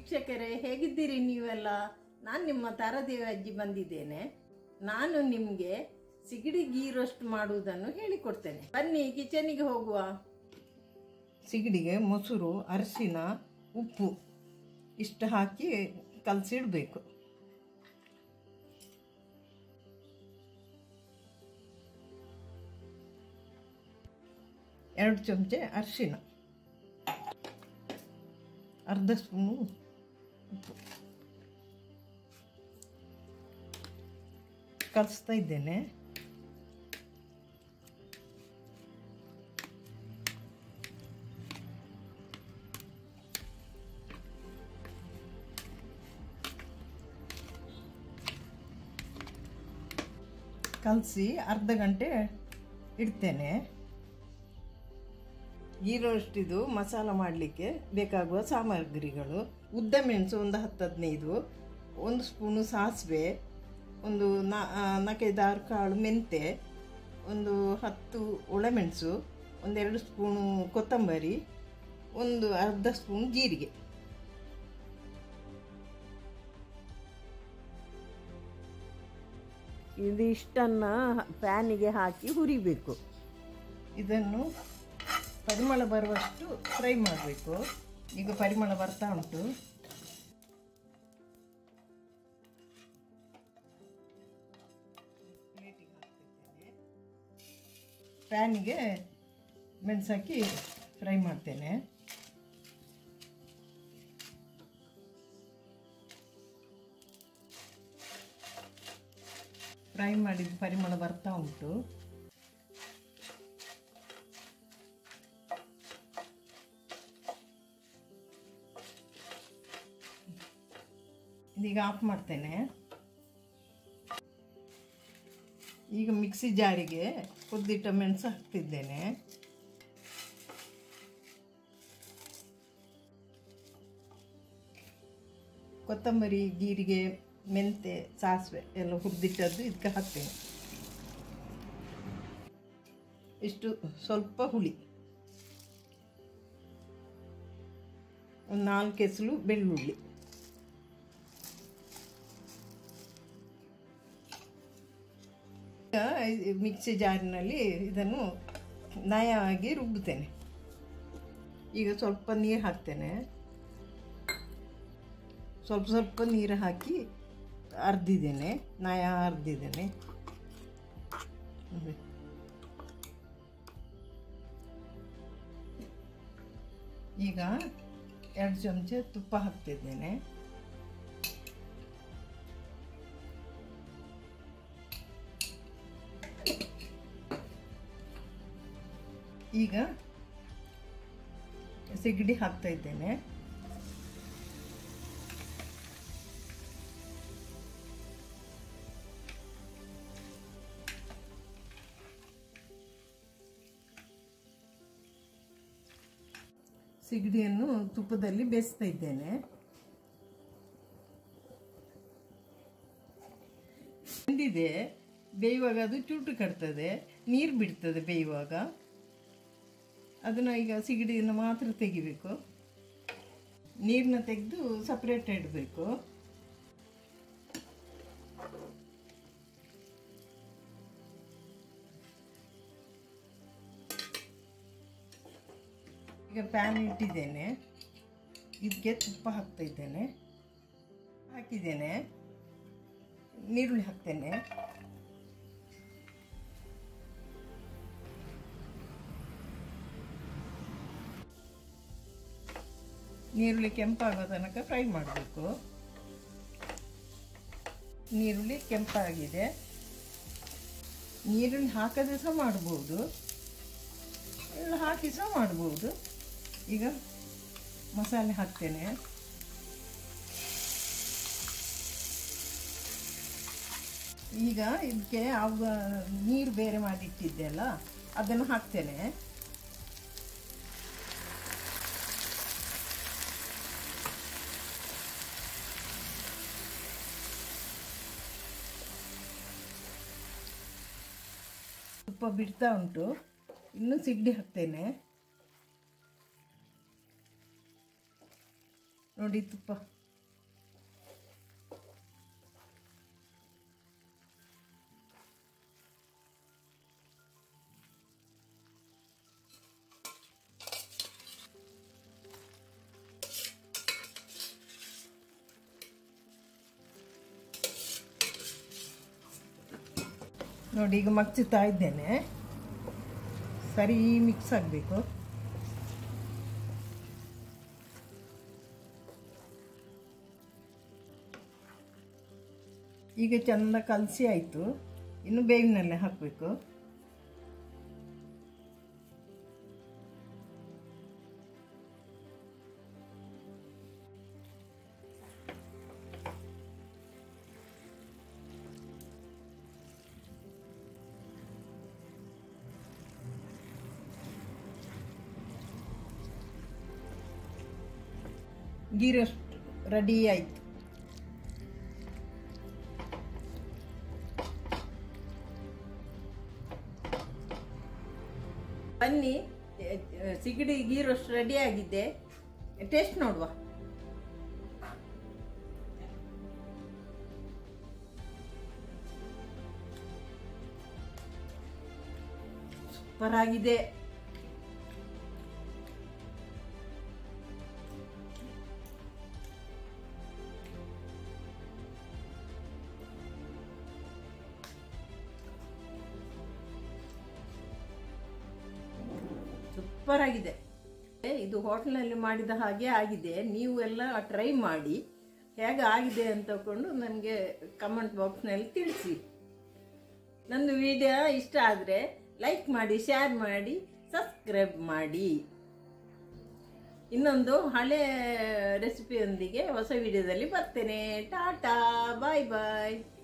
ವೀಕ್ಷಕರೇ ಹೇಗಿದ್ದೀರಿ ನೀವೆಲ್ಲ ನಾನು ನಿಮ್ಮ ತಾರಾದೇವಿ ಅಜ್ಜಿ ಬಂದಿದ್ದೇನೆ ನಾನು ನಿಮಗೆ ಸಿಗಡಿ ಗೀ ರೋಸ್ಟ್ ಮಾಡುವುದನ್ನು ಹೇಳಿಕೊಡ್ತೇನೆ ಬನ್ನಿ ಕಿಚನಿಗೆ ಹೋಗುವ ಸಿಗಡಿಗೆ ಮೊಸರು ಅರಿಶಿನ ಉಪ್ಪು ಇಷ್ಟು ಹಾಕಿ ಕಲಸಿಡಬೇಕು ಎರಡು ಚಮಚೆ ಅರಿಶಿನ ಅರ್ಧ ಸ್ಪೂನು ಉಪ್ಪು ಕಲಿಸ್ತಾ ಇದ್ದೇನೆ ಕಲಸಿ ಅರ್ಧ ಗಂಟೆ ಇಡ್ತೇನೆ ಈ ರೋಸ್ಟಿದು ಮಸಾಲ ಮಾಡಲಿಕ್ಕೆ ಬೇಕಾಗುವ ಸಾಮಗ್ರಿಗಳು ಉದ್ದ ಮೆಣಸು ಒಂದು ಹತ್ತು ಹದಿನೈದು ಒಂದು ಸ್ಪೂನು ಸಾಸಿವೆ ಒಂದು ನಾ ನಾಲ್ಕೈದು ಆರು ಕಾಳು ಮೆಂತೆ ಒಂದು ಹತ್ತು ಒಳಮೆಣಸು ಒಂದೆರಡು ಸ್ಪೂನು ಕೊತ್ತಂಬರಿ ಒಂದು ಅರ್ಧ ಸ್ಪೂನ್ ಜೀರಿಗೆ ಇದಿಷ್ಟನ್ನು ಪ್ಯಾನಿಗೆ ಹಾಕಿ ಹುರಿಬೇಕು ಇದನ್ನು ಪರಿಮಳ ಬರುವಷ್ಟು ಫ್ರೈ ಮಾಡಬೇಕು ಈಗ ಪರಿಮಳ ಬರ್ತಾ ಉಂಟು ಪ್ಲೇಟಿಗೆ ಹಾಕ್ತಿದ್ದೇನೆ ಪ್ಯಾನಿಗೆ ಮೆಣಸಾಕಿ ಫ್ರೈ ಮಾಡ್ತೇನೆ ಫ್ರೈ ಮಾಡಿದ ಪರಿಮಳ ಬರ್ತಾ ಉಂಟು ಇದೀಗ ಆಫ್ ಮಾಡ್ತೇನೆ ಈಗ ಮಿಕ್ಸಿ ಜಾರಿಗೆ ಕುದ್ದಿಟ್ಟ ಮೆಣಸು ಹಾಕ್ತಿದ್ದೇನೆ ಕೊತ್ತಂಬರಿ ಜೀರಿಗೆ ಮೆಂತೆ ಸಾಸಿವೆ ಎಲ್ಲ ಹುರಿದಿಟ್ಟದ್ದು ಇದಕ್ಕೆ ಹಾಕ್ತೇನೆ ಇಷ್ಟು ಸ್ವಲ್ಪ ಹುಳಿ ಒಂದು ನಾಲ್ಕು ಎಸಲು ಬೆಳ್ಳುಳ್ಳಿ ಈಗ ಮಿಕ್ಸಿ ಜಾರಿನಲ್ಲಿ ಇದನ್ನು ನಯವಾಗಿ ರುಬ್ಬುತ್ತೇನೆ ಈಗ ಸ್ವಲ್ಪ ನೀರು ಹಾಕ್ತೇನೆ ಸ್ವಲ್ಪ ಸ್ವಲ್ಪ ನೀರು ಹಾಕಿ ಅರ್ದಿದ್ದೇನೆ ನಯ ಅರ್ದಿದ್ದೇನೆ ನೋಡಿ. ಈಗ ಎರಡು ಚಮಚ ತುಪ್ಪ ಹಾಕ್ತಿದ್ದೇನೆ ಈಗ ಸಿಗಡಿ ಹಾಕ್ತಾ ಇದ್ದೇನೆ ಸಿಗಡಿಯನ್ನು ತುಪ್ಪದಲ್ಲಿ ಬೇಯಿಸ್ತಾ ಇದ್ದೇನೆ ಬೆಂದಿದೆ ಬೇಯುವಾಗ ಅದು ಚೂಟು ಕಟ್ತದೆ ನೀರು ಬಿಡ್ತದೆ ಬೇಯುವಾಗ ಅದನ್ನು ಈಗ ಸಿಗಡಿಯನ್ನು ಮಾತ್ರ ತೆಗಿಬೇಕು ನೀರನ್ನ ತೆಗೆದು ಸಪ್ರೇಟ್ ಇಡಬೇಕು ಈಗ ಪ್ಯಾನ್ ಇಟ್ಟಿದ್ದೇನೆ ಇದಕ್ಕೆ ತುಪ್ಪ ಹಾಕ್ತಾ ಇದ್ದೇನೆ ಹಾಕಿದ್ದೇನೆ ನೀರುಳ್ಳಿ ಹಾಕ್ತೇನೆ ನೀರುಳ್ಳಿ ಕೆಂಪಾಗೋ ತನಕ ಫ್ರೈ ಮಾಡಬೇಕು ನೀರುಳ್ಳಿ ಕೆಂಪಾಗಿದೆ ನೀರುಳ್ಳಿ ಹಾಕದೆ ಸಹ ಮಾಡ್ಬೋದು ಎಲ್ಲ ಹಾಕಿ ಸಹ ಮಾಡ್ಬೋದು ಈಗ ಮಸಾಲೆ ಹಾಕ್ತೇನೆ ಈಗ ಇದಕ್ಕೆ ಆವಾಗ ನೀರು ಬೇರೆ ಮಾಡಿಟ್ಟಿದ್ದೆ ಅಲ್ಲ ಅದನ್ನು ಹಾಕ್ತೇನೆ ತುಪ್ಪ ಬಿಡ್ತಾ ಉಂಟು ಇನ್ನು ಸಿಗಡಿ ಹಾಕ್ತೇನೆ ನೋಡಿ ತುಪ್ಪ ನೋಡಿ ಈಗ ಮಗ್ಚುತ್ತಾ ಇದ್ದೇನೆ ಸರಿ ಮಿಕ್ಸ್ ಆಗಬೇಕು ಈಗ ಚೆಂದ ಕಲಸಿ ಆಯಿತು ಇನ್ನು ಬೇವಿನಲ್ಲೇ ಹಾಕಬೇಕು ಗೀ ರೋಸ್ಟ್ ರೆಡಿ ಆಯಿತು ಬನ್ನಿ ಎ, ಎ, ಸಿಗಡಿ ಗೀ ರೋಸ್ಟ್ ರೆಡಿ ಆಗಿದೆ ಟೇಸ್ಟ್ ನೋಡುವ ಸೂಪರ್ ಆಗಿದೆ ಸೂಪರ್ ಆಗಿದೆ ಏ, ಇದು ಹೋಟ್ಲ್ನಲ್ಲಿ ಮಾಡಿದ ಹಾಗೆ ಆಗಿದೆ ನೀವು ಎಲ್ಲ ಟ್ರೈ ಮಾಡಿ ಹೇಗೆ ಆಗಿದೆ ಅಂತ ತಗೊಂಡು ನನಗೆ ಕಮೆಂಟ್ ಬಾಕ್ಸ್ನಲ್ಲಿ ತಿಳಿಸಿ ನಂದು ವಿಡಿಯೋ ಇಷ್ಟ ಆದರೆ ಲೈಕ್ ಮಾಡಿ ಶೇರ್ ಮಾಡಿ ಸಬ್ಸ್ಕ್ರೈಬ್ ಮಾಡಿ ಇನ್ನೊಂದು ಹಳೆ ರೆಸಿಪಿಯೊಂದಿಗೆ ಹೊಸ ವಿಡಿಯೋದಲ್ಲಿ ಬರ್ತೇನೆ ಟಾಟಾ ಬಾಯ್ ಬಾಯ್